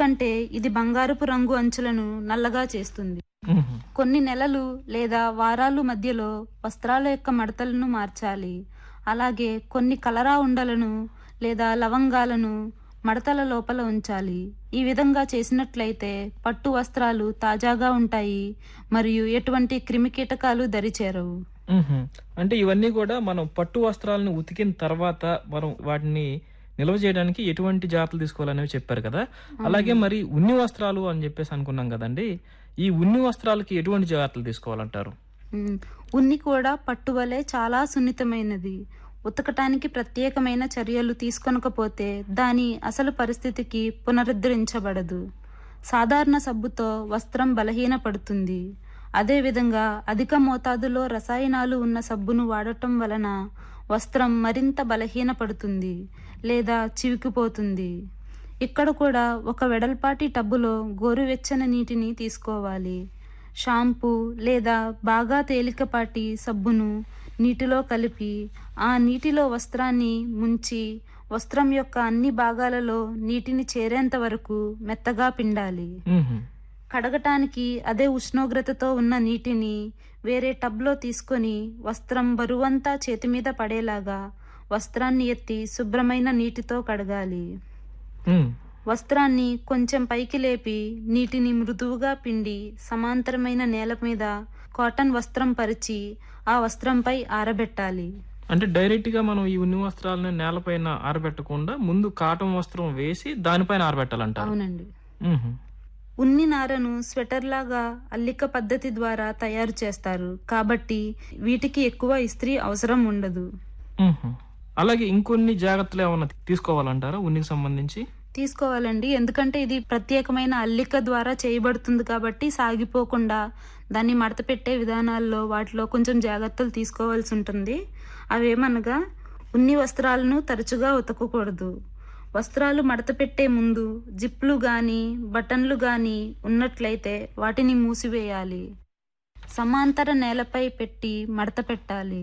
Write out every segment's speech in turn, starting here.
ఎందుకంటే ఇది బంగారపు రంగు అంచులను నల్లగా చేస్తుంది మ్మ్. కొన్ని నెలలు లేదా వారాలు మధ్యలో వస్త్రాల యొక్క మడతలను మార్చాలి అలాగే కొన్ని కలరా ఉండలను లేదా లవంగాలను మడతల లోపల ఉంచాలి ఈ విధంగా చేసినట్లయితే పట్టు వస్త్రాలు తాజాగా ఉంటాయి మరియు ఎటువంటి క్రిమికీటకాలు దరిచేరవు మ్మ్. అంటే ఇవన్నీ కూడా మనం పట్టు వస్త్రాలను ఉతికిన తర్వాత మనం వాటిని నిల్వ చేయడానికి ఎటువంటి జాగ్రత్తలు తీసుకోవాలనేవి చెప్పారు కదా అలాగే మరి ఉన్ని వస్త్రాలు అని చెప్పేసి అనుకున్నాం కదండి ఈ ఉన్ని వస్త్రాలకి ఎటువంటి జాగ్రత్తలు తీసుకోవాలంటారు ఉమ్, ఉన్ని కూడా పట్టువలే చాలా సున్నితమైనది ఉతకటానికి ప్రత్యేకమైన చర్యలు తీసుకొనకపోతే దాని అసలు పరిస్థితికి పునరుద్ధరించబడదు సాధారణ సబ్బుతో వస్త్రం బలహీనపడుతుంది అదేవిధంగా అధిక మోతాదులో రసాయనాలు ఉన్న సబ్బును వాడటం వలన వస్త్రం మరింత బలహీనపడుతుంది లేదా చివికిపోతుంది ఇక్కడ కూడా ఒక వెడల్పాటి టబ్బులో గోరువెచ్చని నీటిని తీసుకోవాలి షాంపూ లేదా బాగా తేలికపాటి సబ్బును నీటిలో కలిపి ఆ నీటిలో వస్త్రాన్ని ముంచి వస్త్రం యొక్క అన్ని భాగాలలో నీటిని చేరేంత వరకు మెత్తగా పిండాలి మ్మ్. కడగటానికి అదే ఉష్ణోగ్రతతో ఉన్న నీటిని వేరే టబ్లో తీసుకొని వస్త్రం బరువంతా చేతి మీద పడేలాగా వస్త్రాన్ని ఎత్తి శుభ్రమైన నీటితో కడగాలి మ్మ్. వస్త్రాన్ని కొంచెం పైకి లేపి నీటిని మృదువుగా పిండి సమాంతరమైన నేల మీద కాటన్ వస్త్రం పరిచి ఆ వస్త్రంపై ఆరబెట్టాలి అంటే డైరెక్ట్ గా మనం ఈ ఉన్ని వస్త్రాలను నేలపైన ఆరబెట్టకుండా ముందు కాటన్ వస్త్రం వేసి దానిపైన ఆరబెట్టాలంటారు అవునండి మ్మ్. ఉన్ని నారను స్వెటర్ లాగా అల్లిక పద్ధతి ద్వారా తయారు చేస్తారు కాబట్టి వీటికి ఎక్కువ ఇస్త్రీ అవసరం ఉండదు మ్మ్. అలాగే ఇంకొన్ని జాగ్రత్తలు ఏమన్నా తీసుకోవాలంటారా ఉన్నికి సంబంధించి తీసుకోవాలండి ఎందుకంటే ఇది ప్రత్యేకమైన అల్లిక ద్వారా చేయబడుతుంది కాబట్టి సాగిపోకుండా దాన్ని మడత పెట్టే విధానాల్లో వాటిలో కొంచెం జాగ్రత్తలు తీసుకోవాల్సి ఉంటుంది అవేమనగా ఉన్ని వస్త్రాలను తరచుగా ఉతకకూడదు వస్త్రాలు మడత పెట్టే ముందు జిప్లు గాని బటన్లు గాని ఉన్నట్లయితే వాటిని మూసివేయాలి సమాంతర నేలపై పెట్టి మడత పెట్టాలి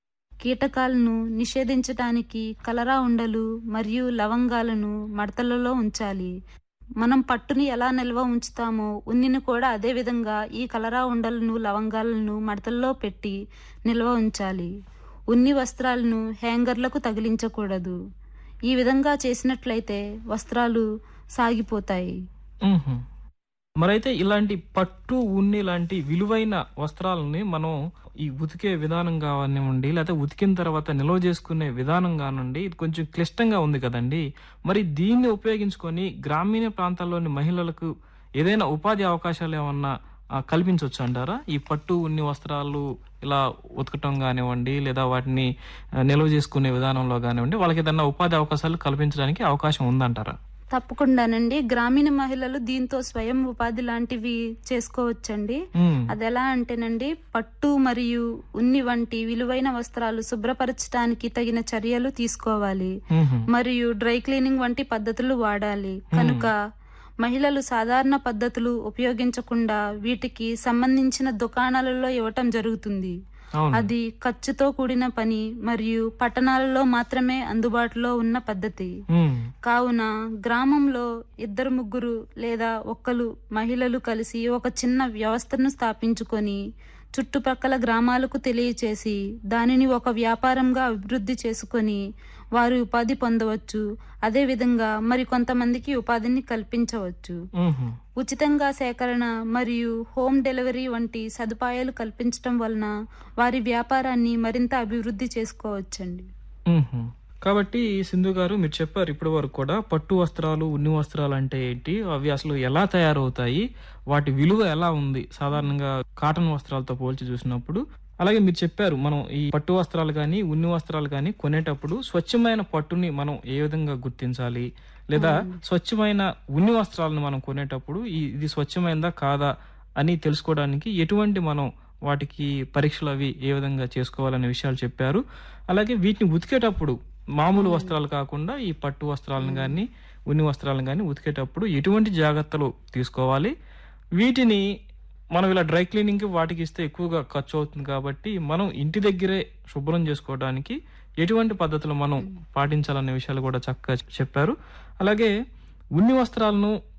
కీటకాలను నిషేధించటానికి కలరా ఉండలు మరియు లవంగాలను మడతలలో ఉంచాలి మనం పట్టుని ఎలా నిల్వ ఉంచుతామో ఉన్నిని కూడా అదే విధంగా ఈ కలరా ఉండలను లవంగాలను మడతల్లో పెట్టి నిల్వ ఉంచాలి ఉన్ని వస్త్రాలను హ్యాంగర్లకు తగిలించకూడదు ఈ విధంగా చేసినట్లయితే వస్త్రాలు సాగిపోతాయి మ్మ్. మరైతే ఇలాంటి పట్టు ఉన్ని లాంటి విలువైన వస్త్రాలని మనం ఈ ఉతికే విధానం కానివ్వండి లేకపోతే ఉతికిన తర్వాత నిల్వ చేసుకునే విధానం కానివ్వండి ఇది కొంచెం క్లిష్టంగా ఉంది కదండి మరి దీన్ని ఉపయోగించుకొని గ్రామీణ ప్రాంతాల్లోని మహిళలకు ఏదైనా ఉపాధి అవకాశాలు ఏమన్నా ఆ, కల్పించవచ్చు అంటారా ఈ పట్టు ఉన్ని వస్త్రాలు ఇలా ఉతకటం కానివ్వండి లేదా వాటిని ఆ, నిల్వ చేసుకునే విధానంలో కానివ్వండి వాళ్ళకి ఏదైనా ఉపాధి అవకాశాలు కల్పించడానికి అవకాశం ఉందంటారా తప్పకుండానండి గ్రామీణ మహిళలు దీంతో స్వయం ఉపాధి లాంటివి చేసుకోవచ్చండి మ్మ్. అది ఎలా అంటేనండి పట్టు మరియు ఉన్ని వంటి విలువైన వస్త్రాలు శుభ్రపరచడానికి తగిన చర్యలు తీసుకోవాలి మ్మ్. మరియు డ్రై క్లీనింగ్ వంటి పద్ధతులు వాడాలి కనుక మహిళలు సాధారణ పద్ధతులు ఉపయోగించకుండా వీటికి సంబంధించిన దుకాణాలలో ఇవ్వటం జరుగుతుంది అవును అది ఖర్చుతో కూడిన పని మరియు పట్టణాలలో మాత్రమే అందుబాటులో ఉన్న పద్ధతి మ్మ్. కావున గ్రామంలో ఇద్దరు ముగ్గురు లేదా ఒక్కరు మహిళలు కలిసి ఒక చిన్న వ్యవస్థను స్థాపించుకొని చుట్టుపక్కల గ్రామాలకు తెలియచేసి దానిని ఒక వ్యాపారంగా అభివృద్ధి చేసుకొని వారు ఉపాధి పొందవచ్చు అదేవిధంగా మరి కొంతమందికి ఉపాధిని కల్పించవచ్చు మ్మ్. ఉచితంగా సేకరణ మరియు హోమ్ డెలివరీ వంటి సదుపాయాలు కల్పించడం వలన వారి వ్యాపారాన్ని మరింత అభివృద్ధి చేసుకోవచ్చండి మ్మ్. కాబట్టి సింధు గారు మీరు చెప్పారు ఇప్పటి వరకు కూడా పట్టు వస్త్రాలు ఉన్ని వస్త్రాలు అంటే ఏంటి అవి అసలు ఎలా తయారవుతాయి వాటి విలువ ఎలా ఉంది సాధారణంగా కాటన్ వస్త్రాలతో పోల్చి చూసినప్పుడు అలాగే మీరు చెప్పారు మనం ఈ పట్టు వస్త్రాలు కానీ ఉన్ని వస్త్రాలు కానీ కొనేటప్పుడు స్వచ్ఛమైన పట్టుని మనం ఏ విధంగా గుర్తించాలి లేదా స్వచ్ఛమైన ఉన్ని వస్త్రాలను మనం కొనేటప్పుడు ఈ- ఇది స్వచ్ఛమైనదా కాదా అని తెలుసుకోవడానికి ఎటువంటి మనం వాటికి పరీక్షలు అవి ఏ విధంగా చేసుకోవాలనే విషయాలు చెప్పారు అలాగే వీటిని ఉతికేటప్పుడు మామూలు వస్త్రాలు కాకుండా ఈ పట్టు వస్త్రాలను కానీ ఉన్ని వస్త్రాలను కానీ ఉతికేటప్పుడు ఎటువంటి జాగ్రత్తలు తీసుకోవాలి వీటిని మనం ఇలా డ్రై క్లీనింగ్కి వాటికి ఇస్తే ఎక్కువగా ఖర్చు అవుతుంది కాబట్టి మనం ఇంటి దగ్గరే శుభ్రం చేసుకోవడానికి ఎటువంటి పద్ధతులు మనం పాటించాలనే విషయాలు కూడా చక్కగా చెప్పారు అలాగే ఉన్ని వస్త్రాలను